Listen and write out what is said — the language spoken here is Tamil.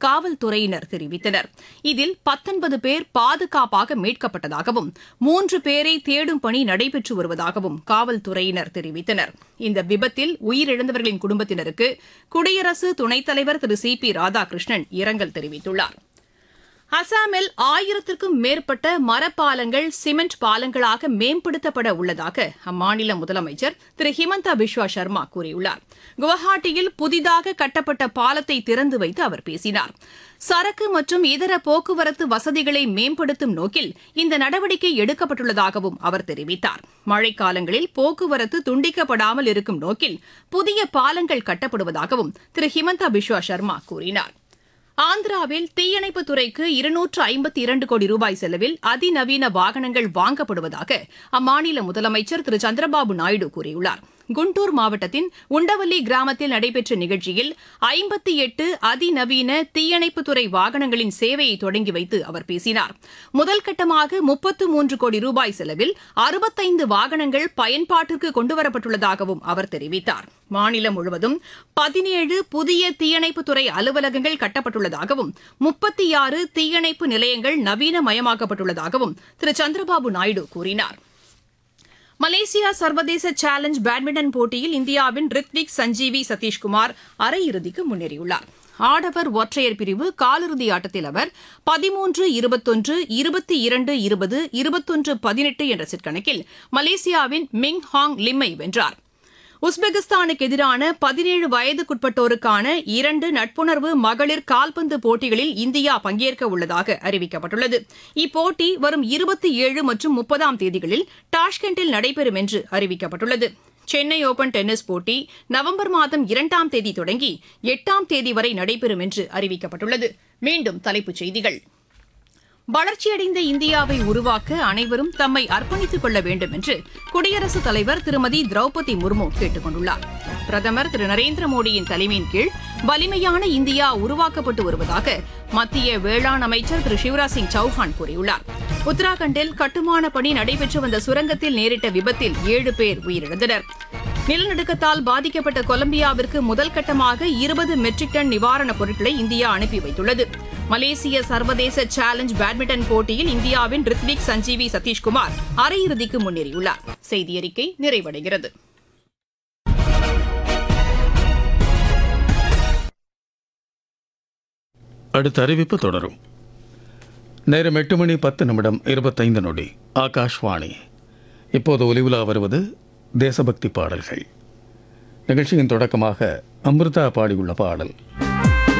காவல்துறையினர் தெரிவித்தனர் இதில் பத்தொன்பது பேர் பாதுகாப்பாக மீட்கப்பட்டதாகவும் மூன்று பேரை தேடும் பணி நடைபெற்று வருவதாகவும் காவல்துறையினர் தெரிவித்தனர் இந்த விபத்தில் உயிரிழந்தவர்களின் குடும்பத்தினருக்கு குடியரசு துணைத் தலைவர் திரு சி பி ராதாகிருஷ்ணன் இரங்கல் தெரிவித்துள்ளார் அசாமில் ஆயிரத்திற்கும் மேற்பட்ட மரப்பாலங்கள் சிமெண்ட் பாலங்களாக மேம்படுத்தப்பட உள்ளதாக அம்மாநில முதலமைச்சர் திரு ஹிமந்தா பிஸ்வா சர்மா கூறியுள்ளார் குவஹாட்டியில் புதிதாக கட்டப்பட்ட பாலத்தை திறந்து வைத்து அவர் பேசினார் சரக்கு மற்றும் இதர போக்குவரத்து வசதிகளை மேம்படுத்தும் நோக்கில் இந்த நடவடிக்கை எடுக்கப்பட்டுள்ளதாகவும் அவர் தெரிவித்தார் மழைக்காலங்களில் போக்குவரத்து துண்டிக்கப்படாமல் இருக்கும் நோக்கில் புதிய பாலங்கள் கட்டப்படுவதாகவும் திரு ஹிமந்தா பிஸ்வா சர்மா கூறினார் ஆந்திராவில் தீயணைப்புத் துறைக்கு இருநூற்று ஐம்பத்தி இரண்டு கோடி ரூபாய் செலவில் அதிநவீன வாகனங்கள் வாங்கப்படுவதாக அம்மாநில முதலமைச்சர் திரு சந்திரபாபு நாயுடு கூறியுள்ளார் குண்டூர் மாவட்டத்தின் உண்டவல்லி கிராமத்தில் நடைபெற்ற நிகழ்ச்சியில் ஐம்பத்தி எட்டு அதிநவீன தீயணைப்புத்துறை வாகனங்களின் சேவையை தொடங்கி வைத்து அவர் பேசினார் முதல் கட்டமாக முப்பத்து மூன்று கோடி ரூபாய் செலவில் அறுபத்தைந்து வாகனங்கள் பயன்பாட்டிற்கு கொண்டுவரப்பட்டுள்ளதாகவும் அவர் தெரிவித்தார் மாநிலம் முழுவதும் பதினேழு புதிய தீயணைப்புத்துறை அலுவலகங்கள் கட்டப்பட்டுள்ளதாகவும் முப்பத்தி ஆறு தீயணைப்பு நிலையங்கள் நவீனமயமாக்கப்பட்டுள்ளதாகவும் திரு சந்திரபாபு நாயுடு கூறினார் மலேசியா சர்வதேச சேலஞ்ச் பேட்மிண்டன் போட்டியில் இந்தியாவின் ரித்விக் சஞ்சீவி சதீஷ்குமார் அரையிறுதிக்கு முன்னேறியுள்ளார் ஆடவர் ஒற்றையர் பிரிவு காலிறுதி ஆட்டத்தில் அவர் பதிமூன்று இருபத்தொன்று இருபத்தி இரண்டு இருபது இருபத்தொன்று பதினெட்டு என்ற செட் கணக்கில் மலேசியாவின் மிங் ஹாங் லிம்மை வென்றார் உஸ்பெகிஸ்தானுக்கு எதிரான பதினேழு வயதுக்குட்பட்டோருக்கான இரண்டு நட்புணர்வு மகளிர் கால்பந்து போட்டிகளில் இந்தியா பங்கேற்க உள்ளதாக அறிவிக்கப்பட்டுள்ளது இப்போட்டி வரும் இருபத்தி ஏழு மற்றும் முப்பதாம் தேதிகளில் டாஷ்கெண்டில் நடைபெறும் என்று அறிவிக்கப்பட்டுள்ளது சென்னை ஓபன் டென்னிஸ் போட்டி நவம்பர் மாதம் இரண்டாம் தேதி தொடங்கி எட்டாம் தேதி வரை நடைபெறும் என்று அறிவிக்கப்பட்டுள்ளது மீண்டும் தலைப்புச் செய்திகள் வளர்ச்சியடைந்த இந்தியாவை உருவாக்க அனைவரும் தம்மை அர்ப்பணித்துக் கொள்ள வேண்டும் என்று குடியரசுத் தலைவர் திருமதி திரௌபதி முர்மு கேட்டுக் கொண்டுள்ளார் பிரதமர் திரு நரேந்திர மோடியின் தலைமையின் கீழ் வலிமையான இந்தியா உருவாக்கப்பட்டு வருவதாக மத்திய வேளாண் அமைச்சர் திரு சிவராஜ் சிங் சௌஹான் கூறியுள்ளார் உத்தராகண்டில் கட்டுமான பணி நடைபெற்று வந்த சுரங்கத்தில் நேரிட்ட விபத்தில் ஏழு பேர் உயிரிழந்தனர் நிலநடுக்கத்தால் பாதிக்கப்பட்ட கொலம்பியாவிற்கு முதல் கட்டமாக இருபது மெட்ரிக் டன் நிவாரணப் பொருட்களை இந்தியா அனுப்பி வைத்துள்ளது மலேசிய சர்வதேச சேலஞ்ச் பேட்மிண்டன் போட்டியில் இந்தியாவின் ரித்விக் சஞ்சீவி சதீஷ்குமார் அரையிறுதிக்கு முன்னேறியுள்ளார் செய்தியறிக்கை நிறைவடைகிறது அடுத்த அறிவிப்பு தொடரும் நேரம் எட்டு மணி பத்து நிமிடம் இருபத்தைந்து நொடி ஆகாஷ்வாணி இப்போது ஒலிவுலா வருவது தேசபக்தி பாடல்கள் நிகழ்ச்சியின் தொடக்கமாக அமிர்தா பாடியுள்ள பாடல்